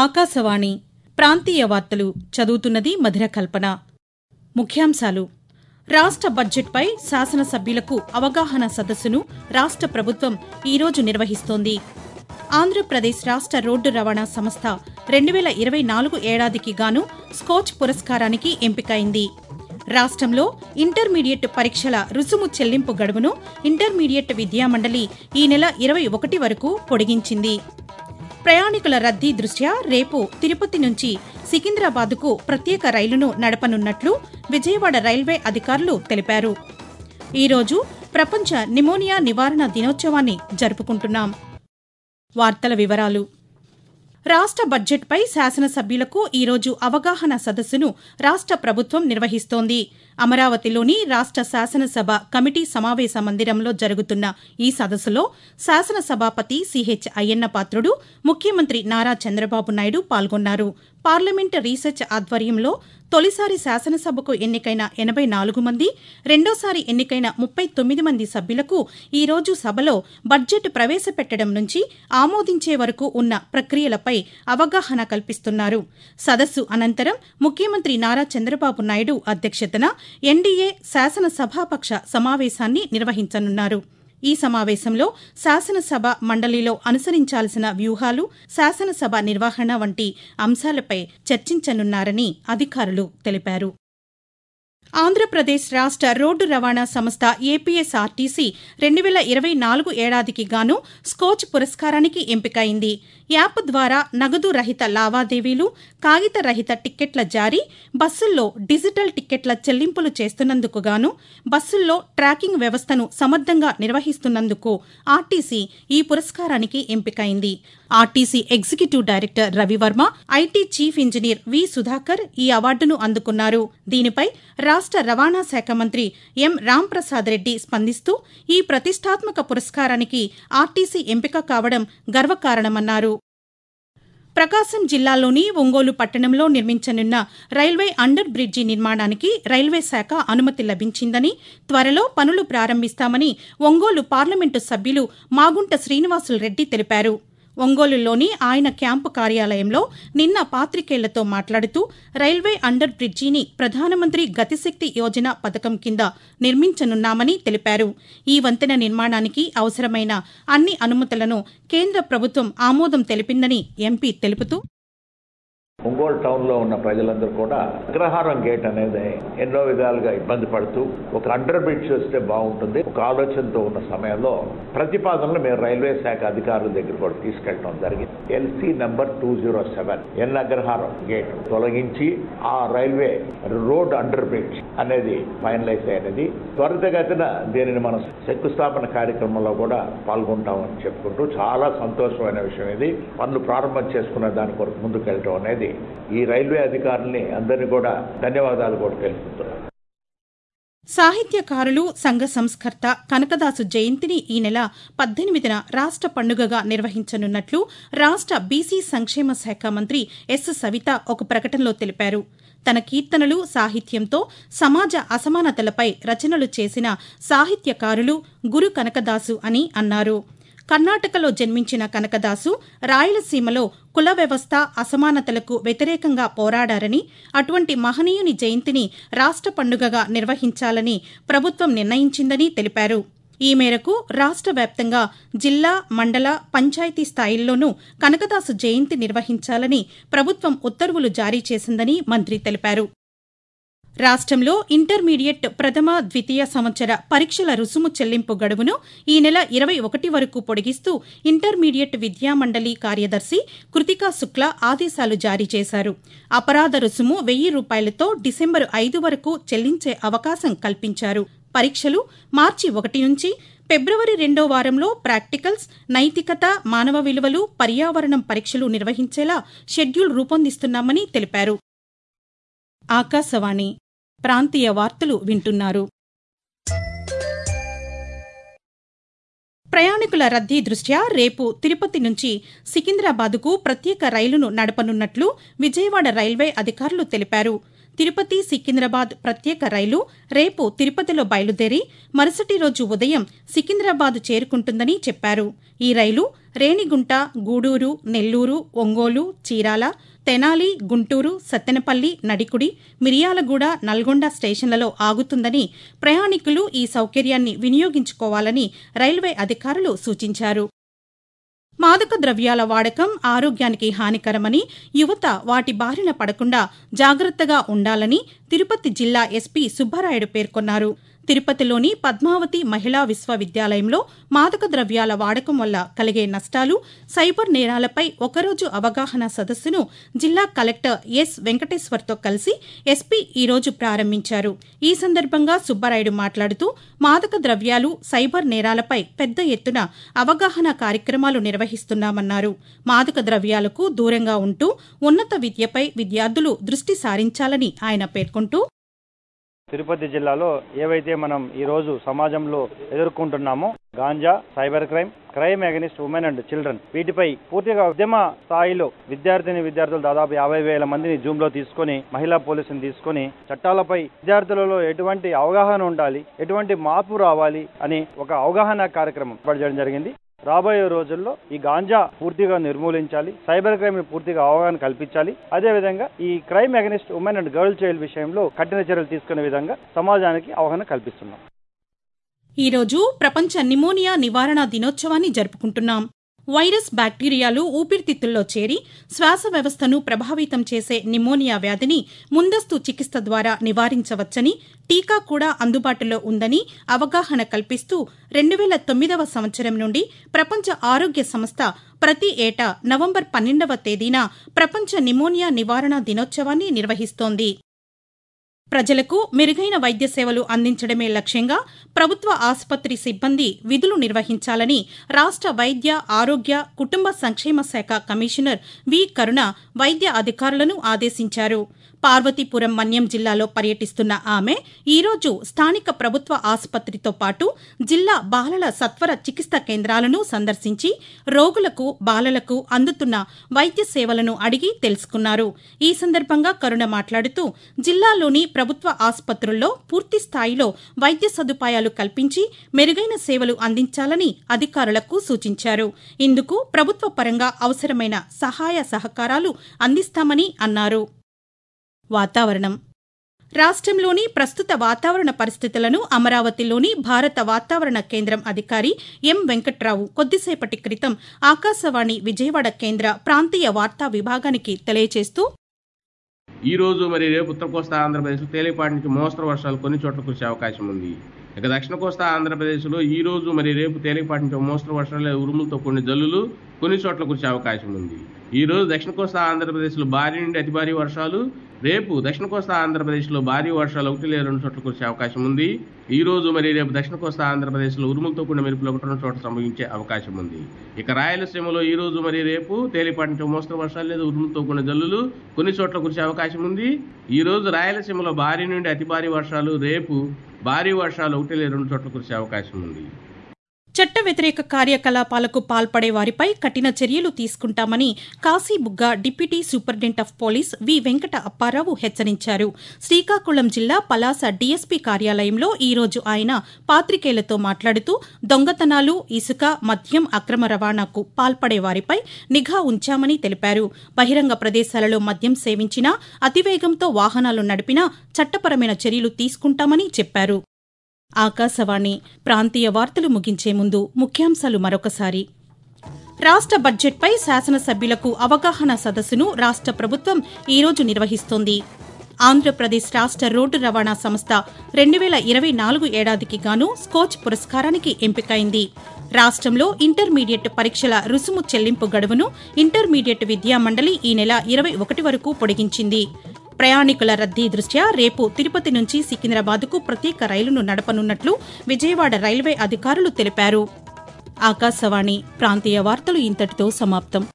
ఆకాశవాణి ప్రాంతీయ వార్తలు చదువుతున్నది మధుర కల్పన ముఖ్యాంశాలు రాష్ట బడ్జెట్పై శాసనసభ్యులకు అవగాహన సదస్సును రాష్ట ప్రభుత్వం ఈరోజు నిర్వహిస్తోంది ఆంధ్రప్రదేశ్ రాష్ట రోడ్డు రవాణా సంస్థ రెండు వేల ఇరవై నాలుగు ఏడాదికి గాను స్కోచ్ పురస్కారానికి ఎంపికైంది రాష్ట్రంలో ఇంటర్మీడియట్ పరీక్షల రుసుము చెల్లింపు గడువును ఇంటర్మీడియట్ విద్యామండలి ఈ నెల ఇరవై ఒకటి వరకు పొడిగించింది ప్రయాణికుల రద్దీ దృష్ట్యా రేపు తిరుపతి నుంచి సికింద్రాబాద్కు ప్రత్యేక రైలును నడపనున్నట్లు విజయవాడ రైల్వే అధికారులు తెలిపారు ఈరోజు ప్రపంచ నిమోనియా నివారణ దినోత్సవాన్ని జరుపుకుంటున్నాం వార్తల వివరాలు రాష్ట బడ్జెట్పై శాసనసభ్యులకు ఈరోజు అవగాహన సదస్సును రాష్ట ప్రభుత్వం నిర్వహిస్తోంది అమరావతిలోని రాష్ట శాసనసభ కమిటీ సమావేశ మందిరంలో జరుగుతున్న ఈ సదస్సులో శాసనసభాపతి సిహెచ్ అయ్యన్న పాత్రుడు ముఖ్యమంత్రి నారా చంద్రబాబు నాయుడు పాల్గొన్నారు పార్లమెంట్ రీసెర్చ్ ఆధ్వర్యంలో తొలిసారి శాసనసభకు ఎన్నికైన ఎనబై నాలుగు మంది రెండోసారి ఎన్నికైన ముప్పై తొమ్మిది మంది సభ్యులకు ఈ రోజు సభలో బడ్జెట్ ప్రవేశపెట్టడం నుంచి ఆమోదించే వరకు ఉన్న ప్రక్రియలపై అవగాహన కల్పిస్తున్నారు సదస్సు అనంతరం ముఖ్యమంత్రి నారా చంద్రబాబు నాయుడు అధ్యక్షతన ఎన్డీఏ శాసనసభాపక్ష సమావేశాన్ని నిర్వహించనున్నారు ఈ సమావేశంలో శాసనసభ మండలిలో అనుసరించాల్సిన వ్యూహాలు శాసనసభ నిర్వహణ వంటి అంశాలపై చర్చించనున్నారని అధికారులు తెలిపారు ఆంధ్రప్రదేశ్ రాష్ట రోడ్డు రవాణా సంస్థ ఏపీఎస్ఆర్టీసీ రెండు వేల ఇరవై నాలుగు ఏడాదికి గాను స్కోచ్ పురస్కారానికి ఎంపికైంది యాప్ ద్వారా నగదు రహిత లావాదేవీలు కాగిత రహిత టిక్కెట్ల జారీ బస్సుల్లో డిజిటల్ టిక్కెట్ల చెల్లింపులు చేస్తున్నందుకు గాను బస్సుల్లో ట్రాకింగ్ వ్యవస్థను సమర్థంగా నిర్వహిస్తున్నందుకు ఆర్టీసీ ఈ పురస్కారానికి ఎంపికైంది RTC executive director Ravivarma IT chief engineer V Sudhakar ఈ అవార్డును అందుకున్నారు దీనిపై రాష్ట రవాణా శాఖ మంత్రి ఎం రాంప్రసాద్ రెడ్డి స్పందిస్తూ ఈ ప్రతిష్టాత్మక పురస్కారానికి ఆర్టీసీ ఎంపిక కావడం గర్వకారణమన్నారు ప్రకాశం జిల్లాలోని ఒంగోలు పట్టణంలో నిర్మించనున్న రైల్వే అండర్ బ్రిడ్జి నిర్మాణానికి రైల్వే శాఖ అనుమతి లభించిందని త్వరలో పనులు ప్రారంభిస్తామని ఒంగోలు పార్లమెంటు సభ్యులు మాగుంట శ్రీనివాసులు రెడ్డి తెలిపారు ఒంగోలులోని ఆయన క్యాంపు కార్యాలయంలో నిన్న పాతికేళ్లతో మాట్లాడుతూ రైల్వే అండర్ బ్రిడ్జిని ప్రధానమంత్రి గతిశక్తి యోజన పథకం కింద నిర్మించనున్నామని తెలిపారు ఈ వంతెన నిర్మాణానికి అవసరమైన అన్ని అనుమతులను కేంద్ర ప్రభుత్వం ఆమోదం తెలిపిందని ఎంపీ తెలుపుతూ ఒంగోలు టౌన్ లో ఉన్న ప్రజలందరూ కూడా అగ్రహారం గేట్ అనేది ఎన్నో విధాలుగా ఇబ్బంది పడుతూ ఒక అండర్ బ్రిడ్జ్ వస్తే బాగుంటుంది ఒక ఆలోచనతో ఉన్న సమయంలో ప్రతిపాదనలు మేము రైల్వే శాఖ అధికారుల దగ్గర కూడా తీసుకెళ్ళడం జరిగింది LC number two zero seven N Agraharam gate తొలగించి ఆ రైల్వే రోడ్ అండర్ బ్రిడ్జ్ అనేది ఫైనలైజ్ అయినది త్వరితగతిన దీనిని మనం శంకుస్థాపన కార్యక్రమంలో కూడా పాల్గొంటామని చెప్పుకుంటూ చాలా సంతోషమైన విషయం ఇది పనులు ప్రారంభం చేసుకున్న దాని కొరకు ముందుకెళ్ళటం అనేది ఈ రైల్వే అధికారుల్ని అందరినీ కూడా ధన్యవాదాలు కూడా తెలుపుతున్నాను సాహిత్యకారులు సంఘ సంస్కర్త కనకదాసు జయంతిని ఈ నెల పద్దెనిమిదిన రాష్ట పండుగగా నిర్వహించనున్నట్లు రాష్ట బీసీ సంక్షేమ శాఖ మంత్రి ఎస్ సవిత ఒక ప్రకటనలో తెలిపారు తన కీర్తనలు సాహిత్యంతో సమాజ అసమానతలపై రచనలు చేసిన సాహిత్యకారులు గురు కనకదాసు అని అన్నారు కర్ణాటకలో జన్మించిన కనకదాసు రాయలసీమలో కుల వ్యవస్థ అసమానతలకు వ్యతిరేకంగా పోరాడారని అటువంటి మహనీయుని జయంతిని రాష్ట పండుగగా నిర్వహించాలని ప్రభుత్వం నిర్ణయించిందని తెలిపారు ఈ మేరకు రాష్ట వ్యాప్తంగా జిల్లా మండల పంచాయతీ స్థాయిల్లోనూ కనకదాసు జయంతి నిర్వహించాలని ప్రభుత్వం ఉత్తర్వులు జారీ చేసిందని మంత్రి తెలిపారు రాష్ట్రంలో ఇంటర్మీడియట్ ప్రథమ ద్వితీయ సంవత్సర పరీక్షల రుసుము చెల్లింపు గడువును ఈ నెల ఇరవై ఒకటి వరకు పొడిగిస్తూ ఇంటర్మీడియట్ విద్యామండలి కార్యదర్శి కృతికా శుక్ల ఆదేశాలు జారీ చేశారు అపరాధ రుసుము వెయ్యి రూపాయలతో డిసెంబరు ఐదు వరకు చెల్లించే అవకాశం కల్పించారు పరీక్షలు మార్చి ఒకటి నుంచి ఫిబ్రవరి రెండో వారంలో ప్రాక్టికల్స్ నైతికత మానవ విలువలు పర్యావరణం పరీక్షలు నిర్వహించేలా షెడ్యూల్ రూపొందిస్తున్నామని తెలిపారు ఆకాశవాణి ప్రాంతీయ వార్తలు వింటున్నారు ప్రయాణికుల రద్దీ దృష్ట్యా రేపు తిరుపతి నుంచి సికింద్రాబాద్కు ప్రత్యేక రైలును నడపనున్నట్లు విజయవాడ రైల్వే అధికారులు తెలిపారు తిరుపతి సికింద్రాబాద్ ప్రత్యేక రైలు రేపు తిరుపతిలో బయలుదేరి మరుసటి రోజు ఉదయం సికింద్రాబాద్ చేరుకుంటుందని చెప్పారు ఈ రైలు రేణిగుంట గూడూరు నెల్లూరు ఒంగోలు చీరాల తెనాలి గుంటూరు సత్తెనపల్లి నడికుడి మిరియాలగూడ నల్గొండ స్టేషన్లలో ఆగుతుందని ప్రయాణికులు ఈ సౌకర్యాన్ని వినియోగించుకోవాలని రైల్వే అధికారులు సూచించారు మాదక ద్రవ్యాల వాడకం ఆరోగ్యానికి హానికరమని యువత వాటి బారిన పడకుండా జాగ్రత్తగా ఉండాలని తిరుపతి జిల్లా ఎస్పీ సుబ్బారాయుడు పేర్కొన్నారు తిరుపతిలోని పద్మావతి మహిళా విశ్వవిద్యాలయంలో మాదక ద్రవ్యాల వాడకం వల్ల కలిగే నష్టాలు సైబర్ నేరాలపై ఒకరోజు అవగాహన సదస్సును జిల్లా కలెక్టర్ ఎస్ వెంకటేశ్వర్తో కలిసి ఎస్పీ ఈరోజు ప్రారంభించారు ఈ సందర్భంగా సుబ్బారాయుడు మాట్లాడుతూ మాదక ద్రవ్యాలు సైబర్ నేరాలపై పెద్ద ఎత్తున అవగాహన కార్యక్రమాలు నిర్వహిస్తున్నామన్నారు మాదక ద్రవ్యాలకు దూరంగా ఉంటూ ఉన్నత విద్యపై విద్యార్థులు దృష్టి సారించాలని ఆయన పేర్కొంటూ తిరుపతి జిల్లాలో ఏవైతే మనం ఈ రోజు సమాజంలో ఎదుర్కొంటున్నామో ganja cyber crime crime against women and children వీటిపై పూర్తిగా ఉద్యమ స్థాయిలో విద్యార్థిని విద్యార్థులు దాదాపు యాభై వేల మందిని జూమ్ లో తీసుకొని మహిళా పోలీసుని తీసుకొని చట్టాలపై విద్యార్థులలో ఎటువంటి అవగాహన ఉండాలి ఎటువంటి మార్పు రావాలి అని ఒక అవగాహన కార్యక్రమం ఏర్పాటు జరిగింది రాబోయే రోజుల్లో ఈ గాంజా పూర్తిగా నిర్మూలించాలి సైబర్ క్రైమ్ ని పూర్తిగా అవగాహన కల్పించాలి అదేవిధంగా ఈ crime against women and girl child విషయంలో కఠిన చర్యలు తీసుకునే విధంగా సమాజానికి అవగాహన కల్పిస్తున్నాం ఈరోజు ప్రపంచ నిమోనియా నివారణ దినోత్సవాన్ని జరుపుకుంటున్నాం వైరస్ బ్యాక్టీరియాలు ఊపిరితిత్తుల్లో చేరి శ్వాస వ్యవస్థను ప్రభావితం చేసే నిమోనియా వ్యాధిని ముందస్తు చికిత్స ద్వారా నివారించవచ్చని టీకా కూడా అందుబాటులో ఉందని అవగాహన కల్పిస్తూ రెండు వేల తొమ్మిదవ సంవత్సరం నుండి ప్రపంచ ఆరోగ్య సంస్థ ప్రతి ఏటా నవంబర్ పన్నెండవ తేదీన ప్రపంచ నిమోనియా నివారణ దినోత్సవాన్ని నిర్వహిస్తోంది ప్రజలకు మెరుగైన వైద్య సేవలు అందించడమే లక్ష్యంగా ప్రభుత్వ ఆసుపత్రి సిబ్బంది విధులు నిర్వహించాలని రాష్ట వైద్య ఆరోగ్య కుటుంబ సంక్షేమ శాఖ కమిషనర్ వి కరుణ వైద్య అధికారులను ఆదేశించారు పార్వతీపురం మన్యం జిల్లాలో పర్యటిస్తున్న ఆమె ఈరోజు స్థానిక ప్రభుత్వ ఆసుపత్రితో పాటు జిల్లా బాలల సత్వర చికిత్స కేంద్రాలను సందర్శించి రోగులకు బాలలకు అందుతున్న వైద్య సేవలను అడిగి తెలుసుకున్నారు ఈ సందర్భంగా కరుణ మాట్లాడుతూ జిల్లాలోని ప్రభుత్వ ఆసుపత్రుల్లో పూర్తి స్థాయిలో వైద్య సదుపాయాలు కల్పించి మెరుగైన సేవలు అందించాలని అధికారులకు సూచించారు ఇందుకు ప్రభుత్వ పరంగా అవసరమైన సహాయ సహకారాలు అందిస్తామని అన్నారు వాతావరణం రాష్ట్రంలోని ప్రస్తుత వాతావరణ పరిస్థితులను అమరావతిలోని భారత వాతావరణ కేంద్రం అధికారి ఎం వెంకట్రావు కొద్దిసేపటి క్రితం ఆకాశవాణి విజయవాడ కేంద్ర ప్రాంతీయ వార్తా విభాగానికి తెలియజేస్తూ ఈ రోజు మరి రేపు ఉత్తర కోస్తా ఆంధ్రప్రదేశ్లో తేలిపాటి నుంచి మోస్తరు వర్షాలు కొన్ని చోట్ల కురిసే అవకాశం ఉంది ఇక దక్షిణ కోస్తా ఆంధ్రప్రదేశ్లో ఈ రోజు మరి రేపు తేలిపాటి నుంచి మోస్తరు వర్షాలు లేదా ఉరుములతో కొన్ని జల్లులు కొన్ని చోట్ల కురిసే అవకాశం ఉంది ఈ రోజు దక్షిణ కోస్తా ఆంధ్రప్రదేశ్లో భారీ నుండి అతి భారీ వర్షాలు రేపు దక్షిణ కోస్తా ఆంధ్రప్రదేశ్లో భారీ వర్షాలు ఒకటి లేదా రెండు చోట్ల కురిసే అవకాశం ఉంది ఈ రోజు మరి రేపు దక్షిణ కోస్తా ఆంధ్రప్రదేశ్లో ఉరుములతో కూడిన మెరుపులు ఒకటి రెండు చోట్ల సంభవించే అవకాశం ఉంది ఇక రాయలసీమలో ఈ రోజు మరి రేపు తేలిపాటి నుంచి మోస్తరు వర్షాలు లేదా ఉరుములతో కూడిన జల్లులు కొన్ని చోట్ల కురిసే అవకాశం ఉంది ఈ రోజు రాయలసీమలో భారీ నుండి అతి భారీ వర్షాలు రేపు భారీ వర్షాలు ఒకటి లేదా రెండు చోట్ల కురిసే అవకాశం ఉంది చట్ట వ్యతిరేక కార్యకలాపాలకు పాల్పడే వారిపై కఠిన చర్యలు తీసుకుంటామని Kasibugga deputy superintendent of police V Venkata Apparao హెచ్చరించారు శ్రీకాకుళం జిల్లా పలాస డీఎస్పీ కార్యాలయంలో ఈ రోజు ఆయన పాతికేయులతో మాట్లాడుతూ దొంగతనాలు ఇసుక మద్యం అక్రమ రవాణాకు పాల్పడే వారిపై నిఘా ఉంచామని తెలిపారు బహిరంగ ప్రదేశాలలో మద్యం సేవించినా అతివేగంతో వాహనాలు నడిపినా చట్టపరమైన చర్యలు తీసుకుంటామని చెప్పారు ఆకాశవాణి ప్రాంతీయ వార్తలు ముగించే ముందు ముఖ్యాంశాలు మరొకసారి రాష్ట బడ్జెట్పై శాసనసభ్యులకు అవగాహన సదస్సును రాష్ట ప్రభుత్వం ఈరోజు నిర్వహిస్తోంది ఆంధ్రప్రదేశ్ రాష్ట రోడ్డు రవాణా సంస్థ రెండు వేల ఇరవై నాలుగు ఏడాదికి గాను స్కోచ్ పురస్కారానికి ఎంపికైంది రాష్ట్రంలో ఇంటర్మీడియట్ పరీక్షల రుసుము చెల్లింపు గడువును ఇంటర్మీడియట్ విద్యామండలి ఈ నెల ఇరవై ఒకటి వరకు పొడిగించింది ప్రయాణికుల రద్దీ దృష్ట్యా రేపు తిరుపతి నుంచి సికింద్రాబాద్కు ప్రత్యేక రైలును నడపనున్నట్లు విజయవాడ రైల్వే అధికారులు తెలిపారు ఆకాశవాణి ప్రాంతీయ వార్తలు ఇంతటితో సమాప్తం